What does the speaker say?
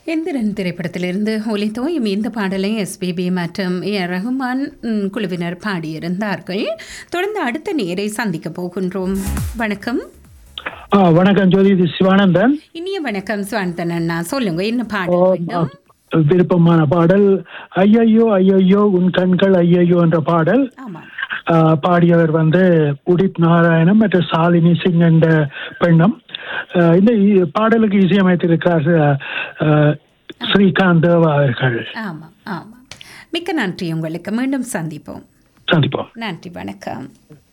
எந்திரன் திரைப்படத்திலிருந்து ஒலித்தோயும் இந்த பாடலை எஸ்பிபி மற்றும் ஏ ஆர் ரஹ்மான் ம், குழுவினர் பாடியிருந்தார்கள் தொடர்ந்து அடுத்த நேரை சந்திக்க போகின்றோம் வணக்கம் ஆ, வணக்கம் ஜோதி இது சிவானந்தன் இனிய வணக்கம் சுவாந்தன் அண்ணா சொல்லுங்க என்ன ஓ, பாடல் ஆ, வேண்டும் விருப்பமான பாடல் ஐயையோ ஐயையோ உன் கண்கள் ஐயையோ என்ற பாடல் ஆமாம் ஆ, பாடியவர் வந்து உடித் நாராயணன் மற்றும் சாலினி சிங் என்ற பெண்ணம் ஆ, இந்த இ- பாடலுக்கு இசையமைத்திருக்கிறார் ஆ, ஸ்ரீகாந்த் தேவா அவர்கள் ஆமாம் ஆமாம் மிக்க நன்றி உங்களுக்கு மீண்டும் சந்திப்போம் சந்திப்போம் நன்றி வணக்கம்